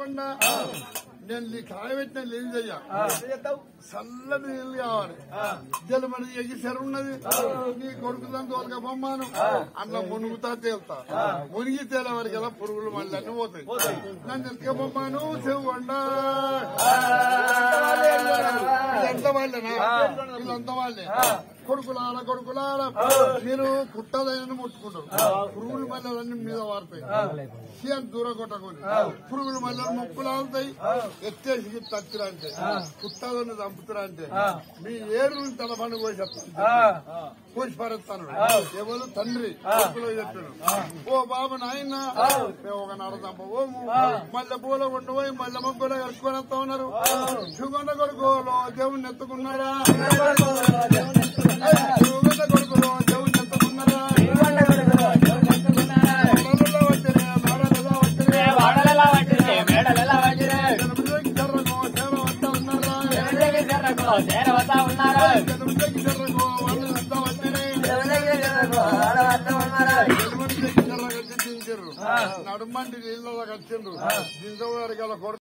శివండ నేను నీ కాయబెట్టిన ఏం చెయ్య చల్లటి నీళ్ళు కావాలి జలమని ఎగి చెరు ఉన్నది నీ కొడుకుదని తోలుక బొమ్మాను అట్లా మునుగుతా తేలుతా మునిగి తేలే వరకు ఎలా పురుగులు మళ్ళీ అన్ని పోతాయి నన్ను ఎక్క బొమ్మాను చెవ్వండ ఎంత వాళ్ళేనా వీళ్ళంత వాళ్ళే కొడుకులాడ కొడుకులాడ మీరు కుట్టదైన ముట్టుకుంటారు పురుగులు మళ్ళీ అన్ని మీద వారుతాయి సీఎం దూరం కొట్టకొని పురుగులు మళ్ళీ ముక్కులు ఆగుతాయి ఎత్తేసి తచ్చిరా అంటే కుట్టదని చంపుతురా అంటే మీ ఏరు తల పండుగ పోసేస్తాను కోసి పారేస్తాను ఎవరు తండ్రి కొడుకులో చెప్పాడు ఓ బాబు నాయన మేము ఒక నర చంపబోము మళ్ళీ పూల ఉండబోయి మళ్ళీ మొగ్గులో కలుసుకొని వస్తా ఉన్నారు శివగొండ కొడుకులో దేవుణ్ణి ఎత్తుకున్నారా శివగొండ కొడుకులో దేవుణ్ణి ఎత్తుకున్నారా మెడలలో వచ్చిరే, మెడలలో వచ్చిరే. జనములోకి జర్రగో, సేవ వస్తా ఉన్నారా? జనములోకి జర్రగో, వాళ్ళు వస్తా వచ్చిరే. నడుమంటి నీళ్ళలో కట్టిండ్రు దించవారికి అలా